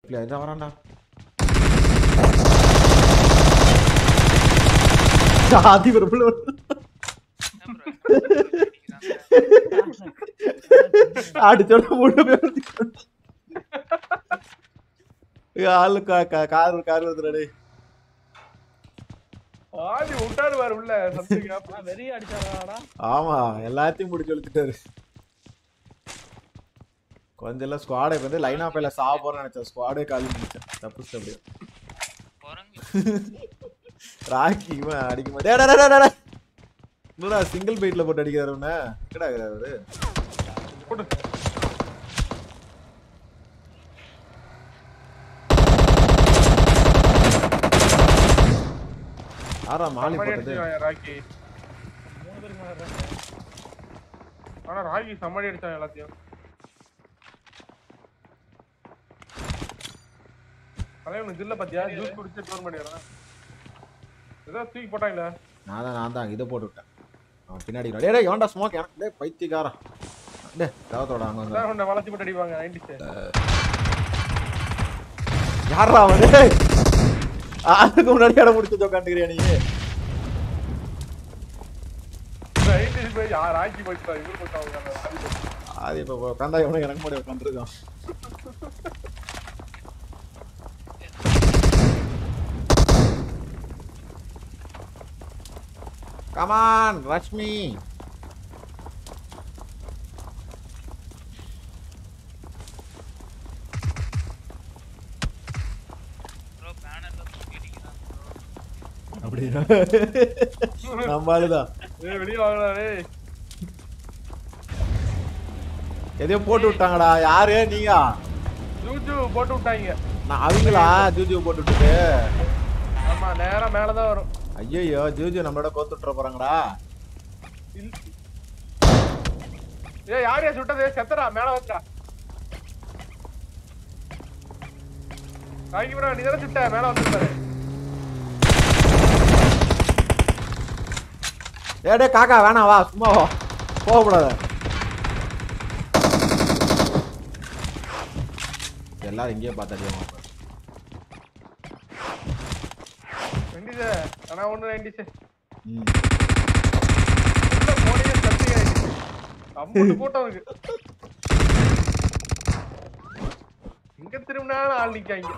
இல்ல இதான் வரான்டா ஆதி ஒரு புள்ள அடிச்சோட மூணு பேர் ஆளு கா கா- கார் கார் வந்துடா ஆதி விட்டாரு பாரு உள்ள சத்துக்கு ஆ, வெறிய அடிச்சாராடா ஆமா எல்லாத்தையும் முடிச்சு இழுத்துட்டாரு கொஞ்சம் எல்லாம் ஸ்குவாடை வந்து லைன் ஆஃப் எல்லாம் சாவ போறேன்னு நினைச்சேன் ஸ்குவாடே காலி நினைச்சேன் தப்பு அப்படியே ராக்கி இவன் அடிக்க மாட்டேன் சிங்கிள் பைட்ல போட்டு அடிக்கிறாரு உன்ன எங்கடா இருக்கிறாரு அவரு போடு யாரா மாலி சம்மடி போட்டது அடிச்சான் ராக்கி மூணு பேருக்கு மேல இருக்காங்க. ஆனா ராக்கி சம்மடி அடிச்சான் எல்லாத்தையும் தலைவன் ஜில்ல பாத்தியா ஜூஸ் குடிச்சு டோர் பண்ணிடுறான் ஏதோ தூக்கி போட்டாங்களே நான் தான் நான் தான் இதை போட்டு விட்டேன் அவன் பின்னாடி டேய் டேய் எவன்டா ஸ்மோக் எனக்கு டேய் பைத்தியக்காரன் டேய் தவத்தோட அங்க வந்து அதான் உன்னை வளைச்சு போட்டு அடிப்பாங்க நைன்டிஸ் யாரா அவன் டேய் அதுக்கு முன்னாடி இடம் முடிச்சு உட்காந்துக்கிறியா நீ நைன்டிஸ் போய் யார் ராக்கி போயிட்டா இவரு போயிட்டாங்க ஆதி போயிட்டான். அது இப்போ உட்காந்தா எவனும் எனக்கு முன்னாடி உட்காந்துருக்கான் கமான் ரஷ்மி அப்படின்னா நம்ம ஆளுதான் ஏய் வெளிய வாங்கடா டேய் எதையோ போட்டு விட்டாங்கடா யாரு நீங்க ஜூஜு போட்டு விட்டாங்க நான் அவங்களா ஜூஜு போட்டு விட்டுட்டு ஆமா நேரா மேல தான் வரும் ஐயோ ஜூஜு நம்மளோட கோத்து விட்டுற போறாங்கடா இல்ல- ஏய் யார் யார் சுட்டது செத்தடா மேல வந்துடா ராக்கி ப்ரோ நீ தானே சுட்ட மேல வந்துருப்பாரு ஏடே காக்கா வேணாம் வா சும்மா வா போகக்கூடாது எல்லாரும் இங்கேயே பார்த்தாடியோம் நைன்டிஸ் ஆனா ஒண்ணு நைன்டிஸ் ம் உள்ள போனே சத்தி ஆயிடுச்சு அம்புட்டு போட்டவனுக்கு இங்க திரும்பினாலும் ஆள் நிக்காங்க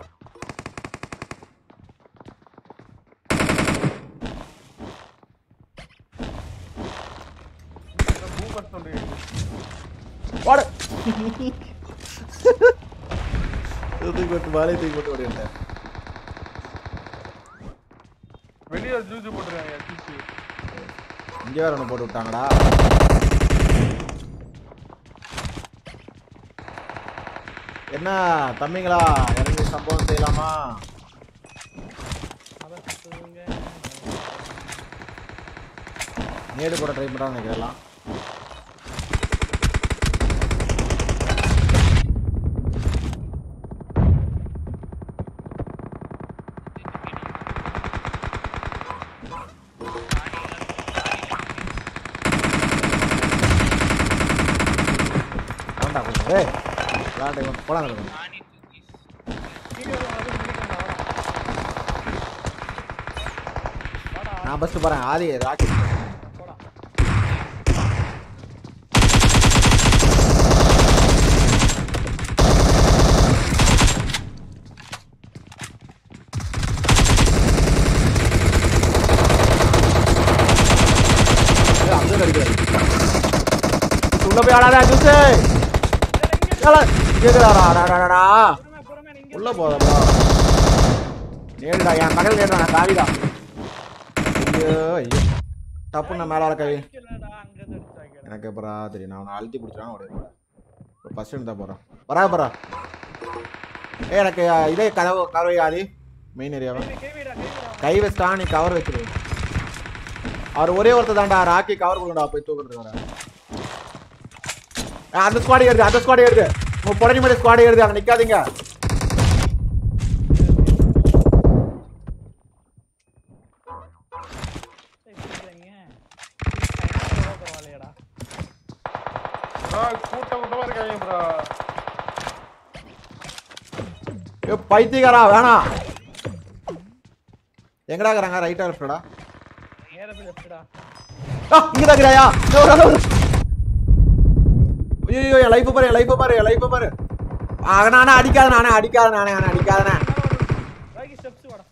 பூமர் சொல்றீங்க போடு தூக்கி போட்டு வாழை தூக்கி போட்டு ஓடிட்டேன் வெளியே ஜூஜு போட்டுருக்காங்க தூக்கி இங்கே வேற ஒன்று போட்டு விட்டாங்கடா என்ன தம்பிங்களா இறங்கி சம்பவம் செய்யலாமா அதான் சுத்துதுங்க. நேடு போட ட்ரை பண்ணுறான்னு நினைக்கிறலாம் வேண்டாம் கொஞ்சம் ஏய் விளாட்டு போடாங்க கொஞ்சம் கீழே வந்து அது முடிக்கணும், வாடா. வாடா, நான் ஃபஸ்ட்டு போகிறேன் ஆதி ராக்கி போடா. ஏய், அங்கே அடிக்கிறாரு உள்ள போய் ஆடாதா ஜூஸு கேக்குதாடா அடாடாடா பொறுமை, பொறுமை, நீங்க உள்ள போதா நேருடா என் மகள் நேருடா நான் காவிடா ஐயோ ஐயோ டப்புன்னு மேல வர கவி அடிக்கலடா, அங்கிருந்து அடிச்சாங்கடா. எனக்கு எப்பரா தெரியும் நான் அவனை அழுத்தி பிடிச்சான் ஓடிடுறேன் இப்போ ஃபர்ஸ்ட் டைம் தான் போகிறேன் வரா போறா ஏ எனக்கு அஹ், இதே கதவு கதவை ஆதி மெயின் ஏரியாவை கை வைடா, கை வைடா. கை வச்சுட்டா நீ கவர் வச்சிரு அவர் ஒரே ஒருத்தர் தான்டா ராக்கி கவர் கொடுடா போய் தூக்குறது வர அந்த ஸ்குவாட் ஏறுது அந்த ஸ்குவாட் ஏறுது உங்க புடனி மாதிரி ஸ்குவாட் ஏறுது அங்க நிக்காதீங்க ஏய், பிடிக்கிறாங்க. கையில பரவாயில்லையாடா. ப்ரோ கூட்டம் கூட்டமா இருக்காங்க ப்ரோ ஏ பைத்தியக்காரா வேணாம் எங்கடா இருக்கிறாங்க ரைட்டா லெஃப்டடா நேரத்துல லெஃப்ட்டா ஆ இங்க தான் இருக்கிறாயா ஐயோ என் லைஃப் பாரு என் லைஃப் பாரு என் லைஃப் பாரு ஆ, நானே அடிக்காத நானே அடிக்காத நானே நானே அடிக்காதனே ராகி ஸ்டெப்ஸ் வாடா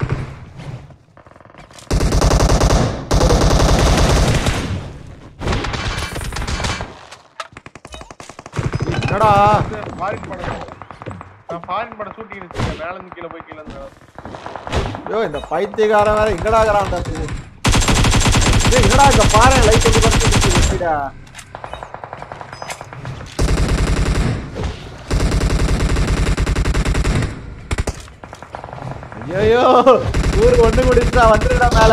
என்னடா ஃபாரின் படம் நான் ஃபாரின் படம் ஷூட்டிங் வச்சிருக்கேன் மேல இருந்து கீழே போய் கீழே இருந்து மேல. ஐயோ இந்த பைத்தியக்காரன் வேற எங்கடா இருக்கிறான்டா இது? டேய் என்னடா இங்க பாரு லைட் வந்து படுத்து நிக்குடா ஐயோ ஊருக்கு ஒண்ணு முடிச்சுடா வந்துடுடா மேல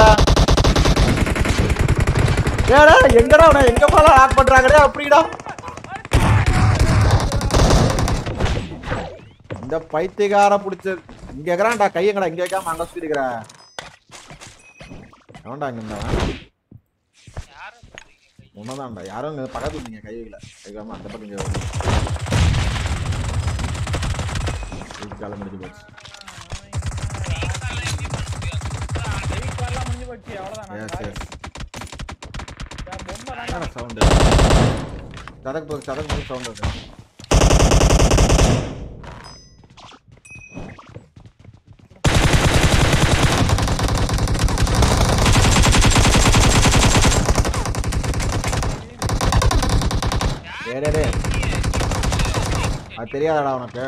ஏடா எங்கடா அவனை எங்க மேல ஆக் பண்றாங்கடா அப்படிடா இந்த பைத்தியக்கார புடிச்ச இங்க இருக்கிறான்டா கையங்கடா இங்க வைக்காம அங்க சுத்தி இருக்கிற அவன்டா இங்க இருந்தவன் உன்னதான்டா யாரும் இங்க பக்கத்துல நீங்க கை வைக்கல வைக்காம அந்த பக்கம் இங்க காலம் முடிஞ்சு போச்சு வெயிட் வரலாம் முடிஞ்சு போச்சு அவ்வளவுதான் எஸ் நான் எஸ் பொம்மை தான் என்னடா சவுண்டு சதக்கு போகுது சதக்கு போகுது சவுண்ட் இருக்கு டேய் டேய், டேய். அது தெரியாதடா உனக்கு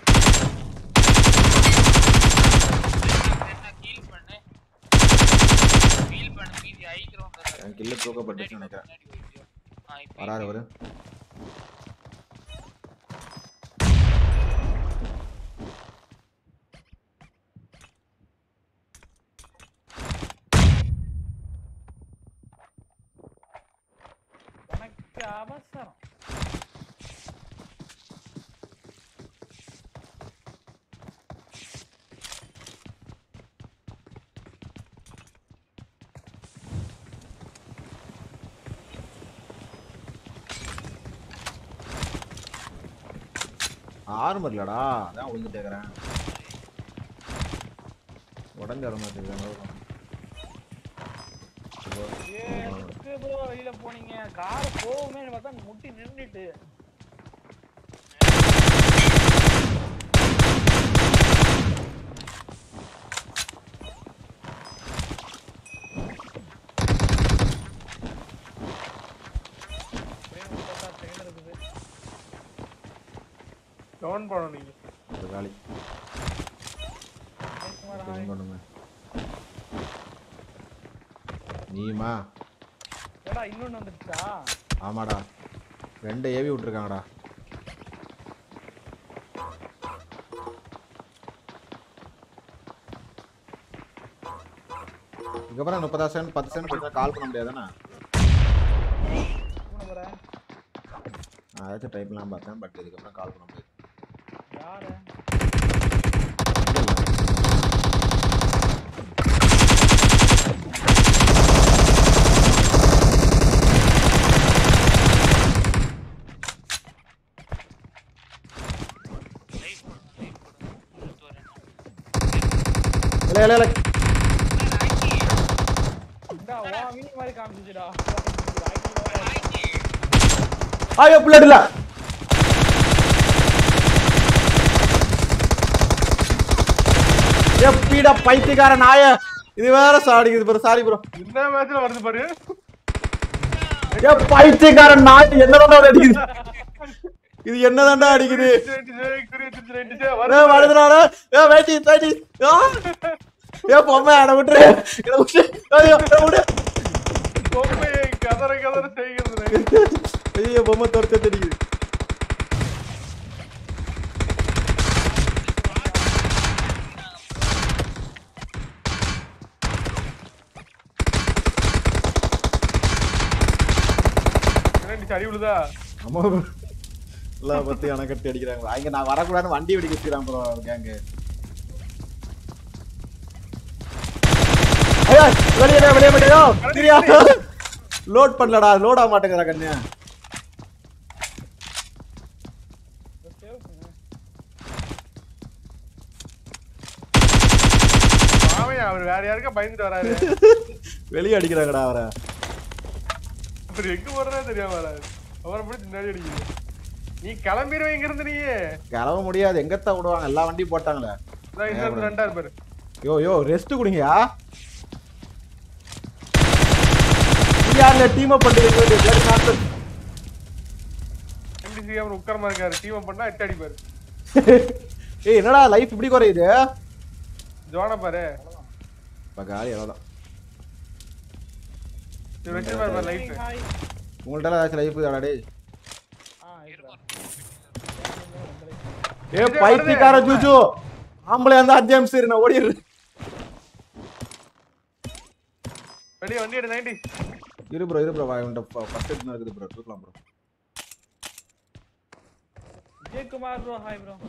என் கில்லு தூக்கப்பட்டுச்சுன்னு நினைக்கிறேன் வராரு அவரு உனக்கு அவசரம் ஆர்மர் இல்லடா அதான் விழுந்துட்டு இருக்கிறேன் உடஞ்சு வர மாட்டேங்குது ஏ எதுக்கு bro வெளியில போனீங்க கார் போகுமே பார்த்தா முட்டி நின்னுட்டு train பார்த்தா train இருக்குது. டவுன் பண்ணணும் நீங்க ஒரு காலி Hey, குமார், hi. கொண்டுமே நீமா ஏடா இன்னொன்னு வந்துருச்சா ஆமாடா ரெண்டு ஏவி விட்டுருக்காங்கடா இதுக்கப்புறம் முப்பதாயிரம் சென்ட் பத்து சென்ட் கொடுத்தா கால் பண்ண முடியாதானே இவனை பாரு. நான் ஏதாச்சும் ட்ரை பண்ணலாம் பார்த்தேன் பட் இதுக்கப்புறம் கால் பண்ண முடியாது யாரு இல்ல, இல்ல. இல்ல இல்ல இல்ல இந்தா, உன் வீடு மாதிரி காமிச்சுச்சுடா. ஐயோ புல்லட் இல்ல எப்படிடா பைத்தியக்கார நாய இது வேற சாடிக்குது ப்ரோ சாரி ப்ரோ இந்த மேட்ச்ல வருது பாரு ஏ பைத்தியக்கார நாய் என்னதான்டா அடிக்குது இது என்னதான்டா அடிக்குது ஏ வருதுடா ஏ வேட்டி வேட்டி ஆ! ஏ பொம்மை அட விட்டுரு இட விட்டு ஐயோ அட விடு பொம்மையை கதற கதற செய்கிறது ஐயோ பொம்மை துரத்த தெரியுது என்ன அடி விழுதா ஆமா எல்லாம் பத்தி அணைக்கட்டி அடிக்கிறாங்க அங்க நான் வரக்கூடாதுன்னு வண்டி வெடிக்க வச்சுக்கிறான் ப்ரோ கேங்கு ஐயா வெளியே வெளியே வெளியோ சரியா லோட் பண்ணலடா லோட் ஆக மாட்டேங்கிறா கண்ணு save பண்ணு. அவர் வேற யாருக்கா பயந்துட்டு வராரு வெளியே அடிக்கிறாங்கடா அவரை அவர் எங்க போறதே தெரியாம வராரு அவரை பிடிச்சி முன்னாடி அடிக்குது நீ கிளம்பிடுவேன் இங்க இருந்து நீ கிளம்ப முடியாது எங்கத்தான் விடுவாங்க எல்லா வண்டியும் போட்டாங்களே இதான் இந்த இடத்துல ரெண்டா இருப்பாரு யோ யோ ரெஸ்ட் குடிங்கயா யாருல டீம் அப் பண்ணிட்டு எம்டிசி அவர் உட்காரமா இருக்காரு டீம் பண்ணா எட்டு அடிப்பாரு ஏய் என்னடா லைஃப் இப்படி குறையுது ஜோன பாரு இப்ப காலி எவ்வளோதான் இவர் வச்சிருப்பாரு பாரு லைஃப் ஹாய் உங்கள்ட்ட ஏதாச்சும் லைஃப் தாடா டேய் ஆ இருக்கா ஏ பைத்தியக்கார ஜூஜு ஆம்பளை அந்த அஞ்சு நிமிஷம் இரு நான் ஓடிடுறேன் வெளியே வண்டி எடு நைன்டி இரு ப்ரோ இரு ப்ரோ இவன்ட்ட ஃபர்ஸ்ட் எட்னா இருக்குது ப்ரோ தூக்கலாம் bro Vijayakumar bro hi bro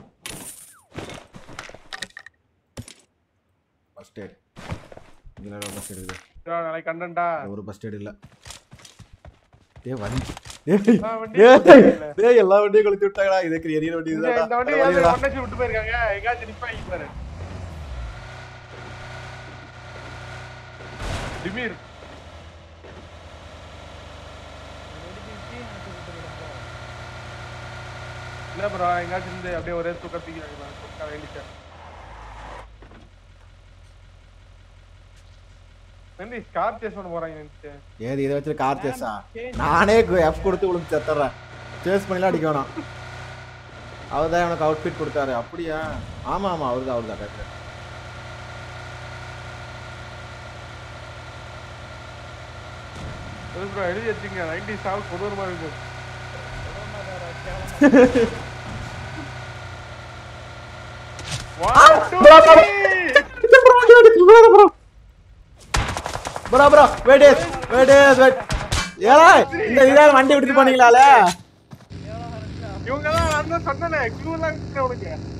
first eight இதுல ஃபர்ஸ்ட் எய்ட் இருக்குது நாளைக்கு கண்டா ஒரு ஃபர்ஸ்ட் எய்ட் இல்ல ஏய் வண்டி ஏய் ஆ, வண்டி ஏய், இல்ல. டேய் எல்லா வண்டியும் கொளுத்தி விட்டாங்கடா இதுக்கு எரியற வண்டி இந்த இந்த வண்டி இதுதான்டா ஒன்னச்சு விட்டு போயிருக்காங்க எங்காச்சும் நிப்பாங்க பாரு திமீர் இல்ல ப்ரோ எங்காச்சும் இருந்து அப்படியே ஒரே தூக்கத்துக்கு வேண்டிச்சா நன்றி ஸ்கார் சேஸ் பண்ண போறாங்க நினைச்சு ஏது இதை வச்சு கார் சேஸா நானே எஃப் கொடுத்து உங்களுக்கு செத்துறேன் சேஸ் பண்ணிலாம் அடிக்க வேணாம் அவர் தான் எனக்கு அவுட்ஃபிட் கொடுத்தாரு அப்படியா ஆமா ஆமா அவர் தான் அவர் தான் கரெக்ட் ப்ரோ எழுதி வச்சுங்க நைன்டி சாவு கொடூரமா இருக்கு One, two, three. Bro bro wait wait wait ஏடா இந்த இதான் வண்டி விட்டுட்டு போனீங்களால இவங்க தான் நான் தான் சொன்னேனே கியூ எல்லாம் இருக்கு உனக்கு